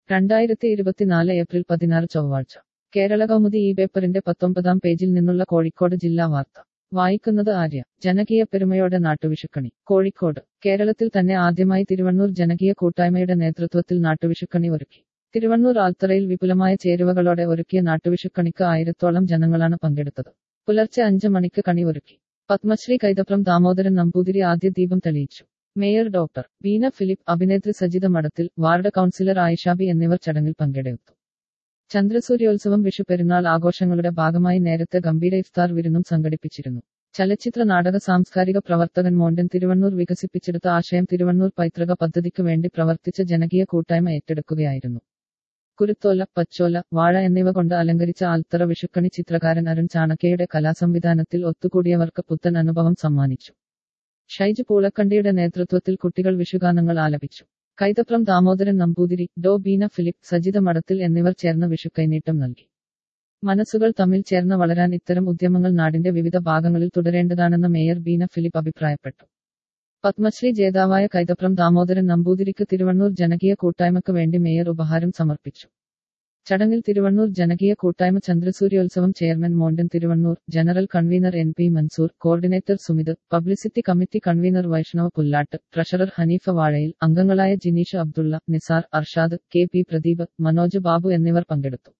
രണ്ടായിരത്തി ഇരുപത്തിനാല് ഏപ്രിൽ പതിനാറ് ചൊവ്വാഴ്ച കേരള കൗമുദി ഈ പേപ്പറിന്റെ പത്തൊമ്പതാം പേജിൽ നിന്നുള്ള കോഴിക്കോട് ജില്ലാ വാർത്ത വായിക്കുന്നത് ആര്യ ജനകീയ പെരുമയോടെ നാട്ടുവിഷുക്കണി കോഴിക്കോട് കേരളത്തിൽ തന്നെ ആദ്യമായി തിരുവണ്ണൂർ ജനകീയ കൂട്ടായ്മയുടെ നേതൃത്വത്തിൽ നാട്ടുവിഷുക്കണി ഒരുക്കി തിരുവണ്ണൂർ ആൽത്തറയിൽ വിപുലമായ ചേരുവകളോടെ ഒരുക്കിയ നാട്ടുവിഷുക്കണിക്ക് ആയിരത്തോളം ജനങ്ങളാണ് പങ്കെടുത്തത് പുലർച്ചെ അഞ്ച് മണിക്ക് കണി ഒരുക്കി പത്മശ്രീ കൈതപ്രം ദാമോദരൻ നമ്പൂതിരി ആദ്യ ദീപം തെളിയിച്ചു മേയർ ഡോക്ടർ വീണ ഫിലിപ്പ് അഭിനേത്രി സജിത മഠത്തിൽ വാർഡ് കൗൺസിലർ ആയിഷാബി എന്നിവർ ചടങ്ങിൽ പങ്കെടുത്തു ചന്ദ്രസൂര്യോത്സവം വിഷു പെരുന്നാൾ ആഘോഷങ്ങളുടെ ഭാഗമായി നേരത്തെ ഗംഭീര ഇഫ്താർ വിരുന്നും സംഘടിപ്പിച്ചിരുന്നു ചലച്ചിത്ര നാടക സാംസ്കാരിക പ്രവർത്തകൻ മോണ്ടൻ തിരുവണ്ണൂർ വികസിപ്പിച്ചെടുത്ത ആശയം തിരുവണ്ണൂർ പൈതൃക പദ്ധതിക്ക് വേണ്ടി പ്രവർത്തിച്ച ജനകീയ കൂട്ടായ്മ ഏറ്റെടുക്കുകയായിരുന്നു കുരുത്തോല പച്ചോല വാഴ എന്നിവ കൊണ്ട് അലങ്കരിച്ച ആൽത്തറ വിഷുക്കണി ചിത്രകാരൻ അരുൺ ചാണക്യയുടെ കലാസംവിധാനത്തിൽ ഒത്തുകൂടിയവർക്ക് പുത്തൻ അനുഭവം സമ്മാനിച്ചു ഷൈജ് പൂളക്കണ്ടിയുടെ നേതൃത്വത്തിൽ കുട്ടികൾ വിഷുഗാനങ്ങൾ ആലപിച്ചു കൈതപ്രം ദാമോദരൻ നമ്പൂതിരി ഡോ ബീന ഫിലിപ്പ് സജിത മഠത്തിൽ എന്നിവർ ചേർന്ന് വിഷുക്കൈനീട്ടം നൽകി മനസ്സുകൾ തമ്മിൽ ചേർന്ന് വളരാൻ ഇത്തരം ഉദ്യമങ്ങൾ നാടിന്റെ വിവിധ ഭാഗങ്ങളിൽ തുടരേണ്ടതാണെന്ന് മേയർ ബീന ഫിലിപ്പ് അഭിപ്രായപ്പെട്ടു പത്മശ്രീ ജേതാവായ കൈതപ്രം ദാമോദരൻ നമ്പൂതിരിക്ക് തിരുവണ്ണൂർ ജനകീയ കൂട്ടായ്മയ്ക്ക് വേണ്ടി മേയർ ഉപഹാരം സമർപ്പിച്ചു ചടങ്ങിൽ തിരുവണ്ണൂർ ജനകീയ കൂട്ടായ്മ ചന്ദ്രസൂര്യോത്സവം chairman Mondan Thiruvannur general convener N P Mansoor coordinator Sumith publicity committee convener Vaishnava Pullat treasurer Haneefa Vazhayil അംഗങ്ങളായ ജിനീഷ് അബ്ദുള്ള നിസാർ അർഷാദ് കെ പി പ്രദീപ് മനോജ് ബാബു എന്നിവർ പങ്കെടുത്തു